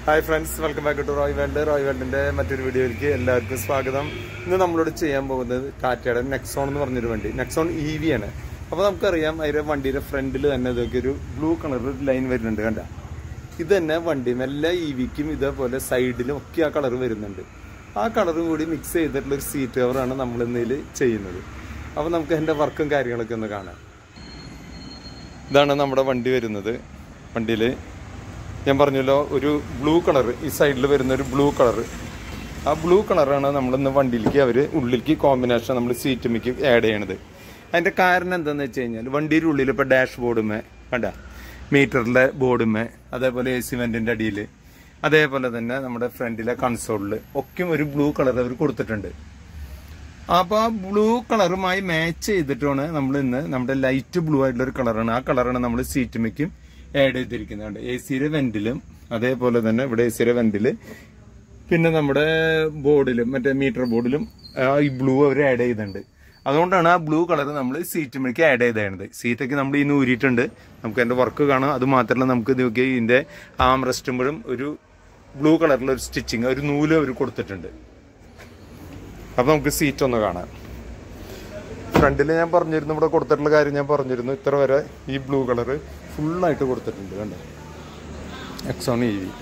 hi friends welcome back to Roy world Roy വേൾഡിന്റെ മറ്റൊരു വീഡിയോയിലേക്ക് എല്ലാവർക്കും സ്വാഗതം ഇന്ന് നമ്മളോട് ചെയ്യാൻ പോകുന്നത് ടാറ്റയുടെ നെക്സോൺ എന്ന് പറഞ്ഞൊരു വണ്ടി നെക്സോൺ ഇ വി ആണ് അപ്പൊ നമുക്കറിയാം അതിന്റെ വണ്ടിയുടെ ഫ്രണ്ടിൽ തന്നെ ഇതൊക്കെ ഒരു ബ്ലൂ കളർ ഒരു ലൈൻ വരുന്നുണ്ട് കണ്ട ഇത് തന്നെ വണ്ടിയും എല്ലാ ഇ വിക്കും ഇതേപോലെ സൈഡിലും ഒക്കെ ആ കളർ വരുന്നുണ്ട് ആ കളറും കൂടി മിക്സ് ചെയ്തിട്ടുള്ള ഒരു സീറ്റ് കവറാണ് നമ്മൾ ഇന്നതിൽ ചെയ്യുന്നത് അപ്പൊ നമുക്ക് അതിന്റെ വർക്കും കാര്യങ്ങളൊക്കെ ഒന്ന് കാണാം ഇതാണ് നമ്മുടെ വണ്ടി വരുന്നത് വണ്ടിയിൽ ഞാൻ പറഞ്ഞല്ലോ ഒരു ബ്ലൂ കളർ ഈ സൈഡിൽ വരുന്ന ഒരു ബ്ലൂ കളർ ആ ബ്ലൂ കളറാണ് നമ്മളിന്ന് വണ്ടിയിലേക്ക് അവർ ഉള്ളിലേക്ക് കോമ്പിനേഷൻ നമ്മൾ സീറ്റുമിക്ക് ആഡ് ചെയ്യണത് അതിൻ്റെ കാരണം എന്താണെന്ന് വെച്ച് കഴിഞ്ഞാൽ വണ്ടിയുടെ ഉള്ളിൽ ഇപ്പോൾ ഡാഷ് ബോർഡുമേ കണ്ട മീറ്ററിലെ ബോർഡുമേ അതേപോലെ എ സി വെൻറ്റിൻ്റെ അടിയിൽ അതേപോലെ തന്നെ നമ്മുടെ ഫ്രണ്ടിലെ കൺസോളിൽ ഒക്കെ ഒരു ബ്ലൂ കളർ അവർ കൊടുത്തിട്ടുണ്ട് അപ്പൊ ആ ബ്ലൂ കളറുമായി മാച്ച് ചെയ്തിട്ടാണ് നമ്മൾ ഇന്ന് നമ്മുടെ ലൈറ്റ് ബ്ലൂ ആയിട്ടുള്ള ഒരു കളറാണ് ആ കളറാണ് നമ്മൾ സീറ്റുമയ്ക്കും ആഡ് ചെയ്തിരിക്കുന്നത് എ സിയുടെ വെന്റിലും അതേപോലെ തന്നെ ഇവിടെ എ സിയുടെ വെന്റില് പിന്നെ നമ്മുടെ ബോർഡിലും മറ്റേ മീറ്റർ ബോർഡിലും ആ ഈ ബ്ലൂ അവർ ആഡ് ചെയ്തിട്ടുണ്ട് അതുകൊണ്ടാണ് ആ ബ്ലൂ കളർ നമ്മൾ സീറ്റുമേക്ക് ആഡ് ചെയ്തത് സീറ്റൊക്കെ നമ്മൾ ഇന്ന് ഊരിയിട്ടുണ്ട് നമുക്ക് അതിന്റെ വർക്ക് കാണാം അത് മാത്രമല്ല നമുക്ക് നോക്കി ഇതിന്റെ ആം റെസ്റ്റുമ്പോഴും ഒരു ബ്ലൂ കളറിലുള്ള ഒരു സ്റ്റിച്ചിങ് ഒരു നൂല് അവർ കൊടുത്തിട്ടുണ്ട് അപ്പൊ നമുക്ക് സീറ്റ് ഒന്ന് കാണാം ഫ്രണ്ടിൽ ഞാൻ പറഞ്ഞിരുന്നു ഇവിടെ കൊടുത്തിട്ടുള്ള കാര്യം ഞാൻ പറഞ്ഞിരുന്നു ഇത്ര വരെ ഈ ബ്ലൂ കളർ ഫുള്ളായിട്ട് കൊടുത്തിട്ടുണ്ട് കണ്ടോ എക്സോൺ ഇ വി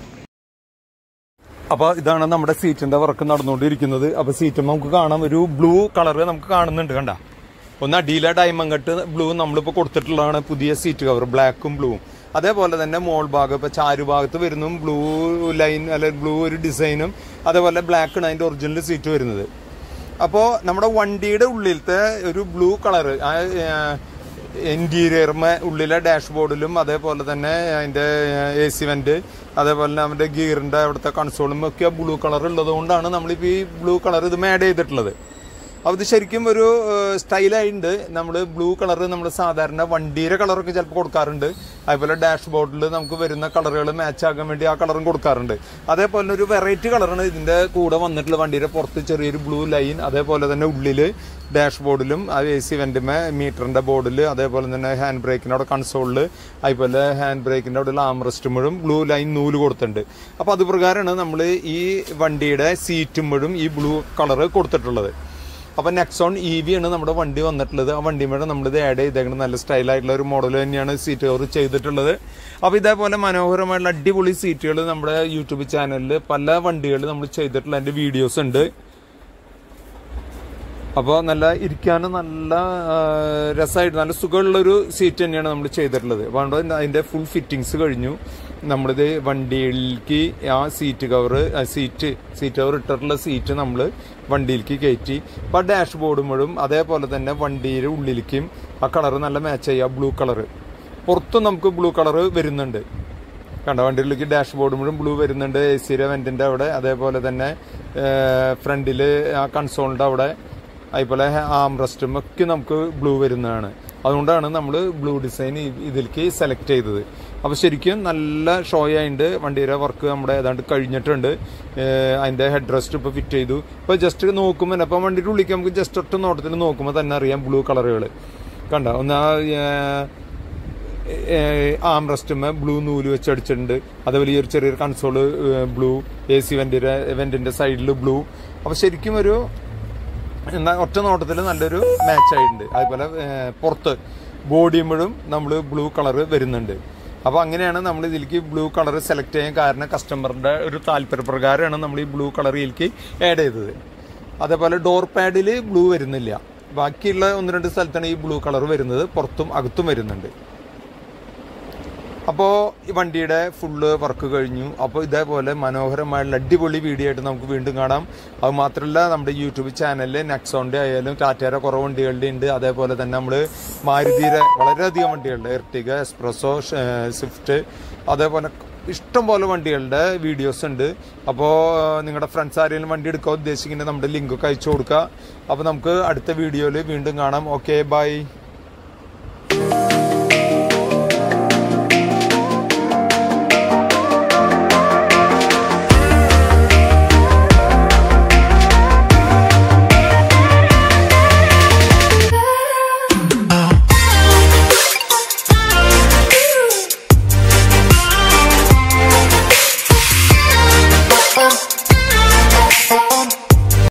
അപ്പൊ ഇതാണ് നമ്മുടെ സീറ്റിന്റെ വർക്ക് നടന്നുകൊണ്ടിരിക്കുന്നത് അപ്പൊ സീറ്റ് നമുക്ക് കാണാം ഒരു ബ്ലൂ കളർ നമുക്ക് കാണുന്നുണ്ട് കണ്ട ഒന്ന് അടിയിലെ ഡയമണ്ട് കട്ട് ബ്ലൂ നമ്മളിപ്പോ കൊടുത്തിട്ടുള്ളതാണ് പുതിയ സീറ്റ് കവർ ബ്ലാക്കും ബ്ലൂവും അതേപോലെ തന്നെ മോൾ ഭാഗം ഇപ്പൊ ചാരുഭാഗത്ത് വരുന്നു ബ്ലൂ ലൈൻ അല്ലെ ബ്ലൂ ഒരു ഡിസൈനും അതേപോലെ ബ്ലാക്ക് ആണ് അതിന്റെ ഒറിജിനൽ സീറ്റ് വരുന്നത് അപ്പോൾ നമ്മുടെ വണ്ടിയുടെ ഉള്ളിലത്തെ ഒരു ബ്ലൂ കളർ ഇന്റീരിയറുമേ ഉള്ളിലെ ഡാഷ്ബോർഡിലും അതേപോലെ തന്നെ അതിന്റെ എ സി വെന്റ് അതേപോലെ തന്നെ അവന്റെ ഗിയറിന്റെ അവിടുത്തെ കൺസോളും ഒക്കെ ബ്ലൂ കളർ ഉള്ളത് കൊണ്ടാണ് നമ്മളിപ്പോൾ ഈ ബ്ലൂ കളർ ഇത് ആഡ് ചെയ്തിട്ടുള്ളത് അപ്പോൾ ഇത് ശരിക്കും ഒരു സ്റ്റൈലായിട്ടുണ്ട് നമ്മൾ ബ്ലൂ കളർ നമ്മൾ സാധാരണ വണ്ടിയുടെ കളറൊക്കെ ചിലപ്പോൾ കൊടുക്കാറുണ്ട് അതുപോലെ ഡാഷ് ബോർഡിൽ നമുക്ക് വരുന്ന കളറുകൾ മാച്ച് ആക്കാൻ വേണ്ടി ആ കളറും കൊടുക്കാറുണ്ട് അതേപോലെ ഒരു വെറൈറ്റി കളറാണ് ഇതിന്റെ കൂടെ വന്നിട്ടുള്ള വണ്ടിയുടെ പുറത്ത് ചെറിയൊരു ബ്ലൂ ലൈൻ അതേപോലെ തന്നെ ഉള്ളിൽ ഡാഷ് ബോർഡിലും ആ എ സി വെന്റുമേ മീറ്ററിന്റെ ബോർഡിൽ അതേപോലെ തന്നെ ഹാൻഡ് ബ്രേക്കിന്റെ അവിടെ കൺസോളിൽ അതുപോലെ ഹാൻഡ് ബ്രേക്കിന്റെ അവിടെ ആംറസ്റ്റുമ്പോഴും ബ്ലൂ ലൈൻ നൂല് കൊടുത്തിട്ടുണ്ട് അപ്പോൾ അത് പ്രകാരമാണ് നമ്മൾ ഈ വണ്ടിയുടെ സീറ്റുമ്പോഴും ഈ ബ്ലൂ കളർ കൊടുത്തിട്ടുള്ളത് അപ്പൊ നെക്സോൺ ഇ വി ആണ് നമ്മുടെ വണ്ടി വന്നിട്ടുള്ളത് ആ വണ്ടിയുടെ നമ്മളിത് ആഡ് ചെയ്തേക്കുന്നത് നല്ല സ്റ്റൈലായിട്ടുള്ള ഒരു മോഡൽ തന്നെയാണ് സീറ്റ് കവർ ചെയ്തിട്ടുള്ളത് അപ്പൊ ഇതേപോലെ മനോഹരമായിട്ടുള്ള അടിപൊളി സീറ്റുകൾ നമ്മുടെ യൂട്യൂബ് ചാനലിൽ പല വണ്ടികൾ നമ്മൾ ചെയ്തിട്ടുള്ള അതിന്റെ വീഡിയോസ് ഉണ്ട് അപ്പോൾ നല്ല ഇരിക്കാനും നല്ല രസമായിട്ട് നല്ല സുഖമുള്ളൊരു സീറ്റ് തന്നെയാണ് നമ്മൾ ചെയ്തിട്ടുള്ളത് അതുകൊണ്ട് അതിന്റെ ഫുൾ ഫിറ്റിങ്സ് കഴിഞ്ഞു നമ്മളിത് വണ്ടിയിലേക്ക് ആ seat cover seat seat cover ഇട്ടിട്ടുള്ള സീറ്റ് നമ്മൾ വണ്ടിയിലേക്ക് കയറ്റി അപ്പോൾ ഡാഷ് ബോർഡ് മുഴുവൻ അതേപോലെ തന്നെ വണ്ടിയുടെ ഉള്ളിലേക്കും ആ കളർ നല്ല മാച്ച് ചെയ്യുക ബ്ലൂ കളർ പുറത്തും നമുക്ക് ബ്ലൂ കളർ വരുന്നുണ്ട് കണ്ട വണ്ടിയിലേക്ക് ഡാഷ് ബോർഡ് മുഴുവൻ ബ്ലൂ വരുന്നുണ്ട് എ സിയുടെ വെന്റിന്റെ അവിടെ അതേപോലെ തന്നെ ഫ്രണ്ടില് ആ കൺസോളിന്റെ അവിടെ അതുപോലെ ആം റെസ്റ്റും ഒക്കെ നമുക്ക് ബ്ലൂ വരുന്നതാണ് അതുകൊണ്ടാണ് നമ്മൾ ബ്ലൂ ഡിസൈൻ ഇതിലേക്ക് സെലക്ട് ചെയ്തത് അപ്പോൾ ശരിക്കും നല്ല ഷോ ആയിട്ട് വണ്ടിയുടെ വർക്ക് നമ്മുടെ ഏതാണ്ട് കഴിഞ്ഞിട്ടുണ്ട് അതിന്റെ ഹെഡ് റെസ്റ്റ് ഇപ്പോൾ ഫിറ്റ് ചെയ്തു ഇപ്പോൾ ജസ്റ്റ് നോക്കുമ്പോൾ അപ്പോൾ വണ്ടിയുടെ ഉള്ളിലേക്ക് നമുക്ക് ജസ്റ്റ് ഒറ്റ നോട്ടത്തിൽ നോക്കുമ്പോൾ തന്നെ അറിയാം ബ്ലൂ കളറുകൾ കണ്ട ഒന്ന് ആ ആം റെസ്റ്റുമേ ബ്ലൂ നൂല് വെച്ച് അടിച്ചിട്ടുണ്ട് അതേപോലെ ഈ ഒരു ചെറിയൊരു കൺസോള് ബ്ലൂ എ സി വെന്റിന്റെ വെന്റിന്റെ സൈഡിൽ ബ്ലൂ അപ്പോൾ ശരിക്കും ഒരു എന്നാ ഒറ്റ നോട്ടത്തിൽ നല്ലൊരു മാച്ച് ആയിട്ടുണ്ട് അതുപോലെ പുറത്ത് ബോഡിയുമ്പോഴും നമ്മൾ ബ്ലൂ കളർ വരുന്നുണ്ട് അപ്പോൾ അങ്ങനെയാണ് നമ്മൾ ഇതിലേക്ക് ബ്ലൂ കളർ സെലക്ട് ചെയ്യാൻ കാരണം കസ്റ്റമറുടെ ഒരു താല്പര്യപ്രകാരമാണ് നമ്മൾ ഈ ബ്ലൂ കളർ ഇതിലേക്ക് ആഡ് ചെയ്തത് അതേപോലെ ഡോർ പാഡിൽ ബ്ലൂ വരുന്നില്ല ബാക്കിയുള്ള ഒന്ന് രണ്ട് സ്ഥലത്താണ് ഈ ബ്ലൂ കളർ വരുന്നത് പുറത്തും അകത്തും വരുന്നുണ്ട് അപ്പോൾ ഈ വണ്ടിയുടെ ഫുള്ള് വർക്ക് കഴിഞ്ഞു അപ്പോൾ ഇതേപോലെ മനോഹരമായുള്ള അടിപൊളി വീഡിയോ ആയിട്ട് നമുക്ക് വീണ്ടും കാണാം അത് മാത്രമല്ല നമ്മുടെ യൂട്യൂബ് ചാനലിൽ നെക്സോണിൻ്റെ ആയാലും ടാറ്റയുടെ കുറേ വണ്ടികളുടെ ഉണ്ട് അതേപോലെ തന്നെ നമ്മൾ മാരുതിയുടെ വളരെയധികം വണ്ടികളുടെ എർട്ടിക എക്സ്പ്രസോ സ്വിഫ്റ്റ് അതേപോലെ ഇഷ്ടം പോലെ വണ്ടികളുടെ വീഡിയോസ് ഉണ്ട് അപ്പോൾ നിങ്ങളുടെ ഫ്രണ്ട്സ് ആരെങ്കിലും വണ്ടി എടുക്കാൻ ഉദ്ദേശിക്കുന്നത് നമ്മുടെ ലിങ്കൊക്കെ അയച്ചു കൊടുക്കുക അപ്പോൾ നമുക്ക് അടുത്ത വീഡിയോയിൽ വീണ്ടും കാണാം ഓക്കെ ബൈ